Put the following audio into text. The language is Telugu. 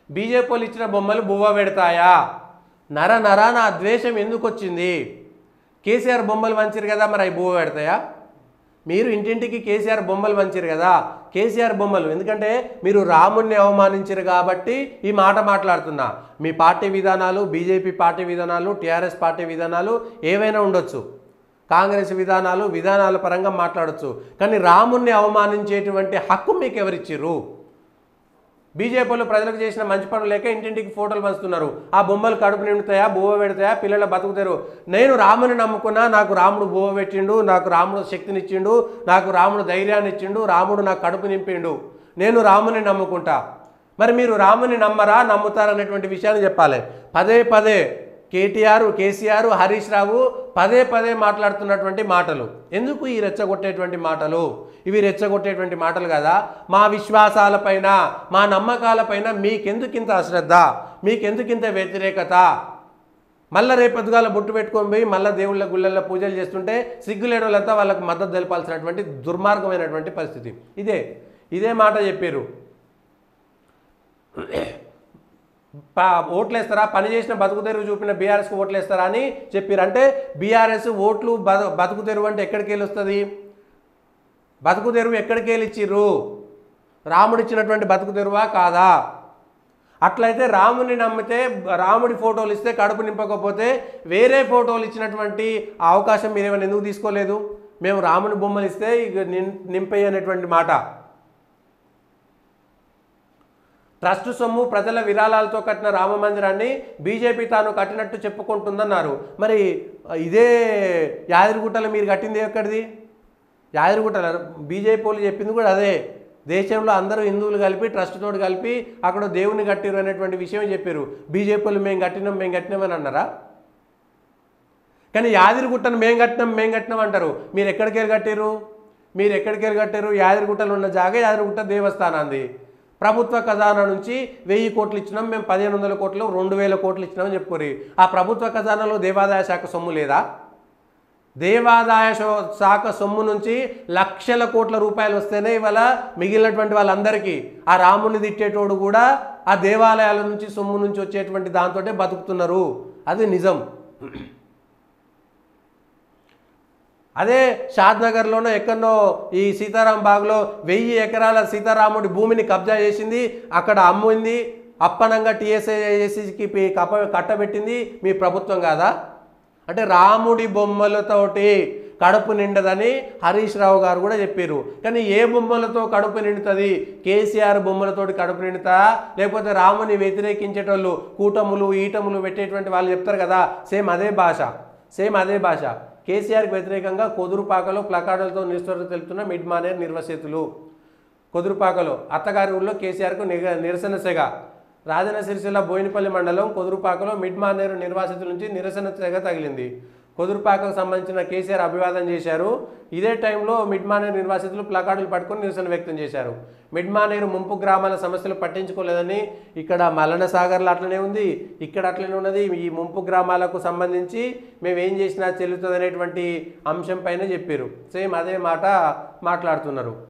బీజేపీ వాళ్ళు ఇచ్చిన బొమ్మలు బువ్వ పెడతాయా నర నర నా ద్వేషం ఎందుకు వచ్చింది కేసీఆర్ బొమ్మలు వంచిరు కదా మరి అవి బువ్వ పెడతాయా మీరు ఇంటింటికి కేసీఆర్ బొమ్మలు వంచారు కదా కేసీఆర్ బొమ్మలు ఎందుకంటే మీరు రాముణ్ణి అవమానించారు కాబట్టి ఈ మాట మాట్లాడుతున్నా మీ పార్టీ విధానాలు బీజేపీ పార్టీ విధానాలు టీఆర్ఎస్ పార్టీ విధానాలు ఏవైనా ఉండొచ్చు కాంగ్రెస్ విధానాలు విధానాల పరంగా మాట్లాడొచ్చు కానీ రాముణ్ణి అవమానించేటువంటి హక్కు మీకు ఎవరిచ్చిర్రు బీజేపీలో ప్రజలకు చేసిన మంచి పనులు లేక ఇంటింటికి ఫోటోలు పంచుతున్నారు ఆ బొమ్మలు కడుపు నిండుతాయా బువ్వ పెడతాయా పిల్లలు బతుకుతారు నేను రాముని నమ్ముకున్నా నాకు రాముడు బువ్వ పెట్టిండు నాకు రాముడు శక్తినిచ్చిండు నాకు రాముడు ధైర్యాన్ని ఇచ్చిండు రాముడు నాకు కడుపు నింపిండు నేను రాముని నమ్ముకుంటా మరి మీరు రాముని నమ్మరా నమ్ముతారనేటువంటి విషయాన్ని చెప్పాలి పదే పదే కేటీఆర్ కేసీఆర్ హరీష్ రావు పదే పదే మాట్లాడుతున్నటువంటి మాటలు ఎందుకు ఈ రెచ్చగొట్టేటువంటి మాటలు ఇవి రెచ్చగొట్టేటువంటి మాటలు కదా మా విశ్వాసాలపైన మా నమ్మకాలపైన మీకెందుకింత అశ్రద్ధ మీకెందుకింత వ్యతిరేకత మళ్ళీ రేపొద్దుగాల బొట్టు పెట్టుకొని పోయి మళ్ళీ దేవుళ్ళ గుళ్ళల్లో పూజలు చేస్తుంటే సిగ్గులేని వాళ్ళంతా వాళ్ళకి మద్దతు తెలపాల్సినటువంటి దుర్మార్గమైనటువంటి పరిస్థితి ఇదే ఇదే మాట చెప్పారు పా ఓట్లు వేస్తారా పని చేసిన బతుకు తెరువు చూపిన బీఆర్ఎస్కి ఓట్లు వేస్తారా అని చెప్పారు అంటే బీఆర్ఎస్ ఓట్లు బ బతుకు తెరువు అంటే ఎక్కడికి వెళ్ళి వస్తుంది బతుకు తెరువు ఎక్కడికి వెళ్ళి ఇచ్చిర్రు రాముడు ఇచ్చినటువంటి బతుకు తెరువా కాదా అట్లయితే రాముని నమ్మితే రాముడి ఫోటోలు ఇస్తే కడుపు నింపకపోతే వేరే ఫోటోలు ఇచ్చినటువంటి ఆ అవకాశం మీరు ఏమైనా ఎందుకు తీసుకోలేదు మేము రాముని బొమ్మలు ఇస్తే ఇక నిం నింపేయి అనేటువంటి మాట ట్రస్ట్ సొమ్ము ప్రజల విరాళాలతో కట్టిన రామ మందిరాన్ని బీజేపీ తాను కట్టినట్టు చెప్పుకుంటుందన్నారు మరి ఇదే యాదగిరిగుట్టలో మీరు కట్టింది ఎక్కడిది యాదగిరిగుట్టల బీజేపీ వాళ్ళు చెప్పింది కూడా అదే దేశంలో అందరూ హిందువులు కలిపి ట్రస్ట్ తోటి కలిపి అక్కడ దేవుని కట్టిరు అనేటువంటి విషయం చెప్పారు బీజేపీ వాళ్ళు మేము కట్టినాం మేము కట్టినామని అన్నారా కానీ యాదిరిగుట్టను మేము కట్టినాం మేము కట్టినాం అంటారు మీరు ఎక్కడికి వెళ్ళి కట్టారు మీరు ఎక్కడికి వెళ్ళి కట్టారు యాదిరిగుట్టలో ఉన్న జాగా యాదిరిగుట్ట దేవస్థానాన్ని ప్రభుత్వ ఖజానా నుంచి వెయ్యి కోట్లు ఇచ్చినాం మేము పదిహేను వందల కోట్లు రెండు వేల కోట్లు ఇచ్చినామని చెప్పుకోరు ఆ ప్రభుత్వ ఖజానాలో దేవాదాయ శాఖ సొమ్ము లేదా దేవాదాయ శో- శాఖ సొమ్ము నుంచి లక్షల కోట్ల రూపాయలు వస్తేనే ఇవాళ మిగిలినటువంటి వాళ్ళందరికీ ఆ రాముని తిట్టేటోడు కూడా ఆ దేవాలయాల నుంచి సొమ్ము నుంచి వచ్చేటువంటి దాంతోటే బతుకుతున్నారు అది నిజం అదే షాద్నగర్లోనో ఎక్కడనో ఈ సీతారాం బాగ్లో వెయ్యి ఎకరాల సీతారాముడి భూమిని కబ్జా చేసింది అక్కడ అమ్మింది అప్పనంగా టీఎస్ఐసికి కప్ప కట్టబెట్టింది మీ ప్రభుత్వం కాదా అంటే రాముడి బొమ్మలతోటి కడుపు నిండదని హరీష్ రావు గారు కూడా చెప్పారు కానీ ఏ బొమ్మలతో కడుపు నిండుతుంది కేసీఆర్ బొమ్మలతోటి కడుపు నిండుతా లేకపోతే రాముని వ్యతిరేకించేటోళ్ళు కూటములు ఈటములు పెట్టేటువంటి వాళ్ళు చెప్తారు కదా సేమ్ అదే భాష సేమ్ అదే భాష కేసీఆర్కి వ్యతిరేకంగా కొదురుపాకలో ప్లకార్డులతో నిరసన తెలుపుతున్న మిడ్ మానేర్ నిర్వసితులు కొదురుపాకలో అత్తగారి ఊళ్ళో కేసీఆర్కు నిగ నిరసన సెగ రాజన్న సిరిసిల్ల బోయినపల్లి మండలం కొదురుపాకలో మిడ్ మానేరు నిర్వాసితుల నుంచి నిరసన సెగ తగిలింది కొదురుపాకకు సంబంధించిన కేసీఆర్ అభివాదం చేశారు ఇదే టైంలో మిడ్ మానేరు నిర్వాసితులు ప్లకార్డులు పట్టుకొని నిరసన వ్యక్తం చేశారు మిడ్ మానేరు ముంపు గ్రామాల సమస్యలు పట్టించుకోలేదని ఇక్కడ మల్లన సాగర్లో అట్లనే ఉంది ఇక్కడ అట్లనే ఉన్నది ఈ ముంపు గ్రామాలకు సంబంధించి మేము ఏం చేసినా చెల్లుతుంది అనేటువంటి అంశం పైన చెప్పారు సేమ్ అదే మాట మాట్లాడుతున్నారు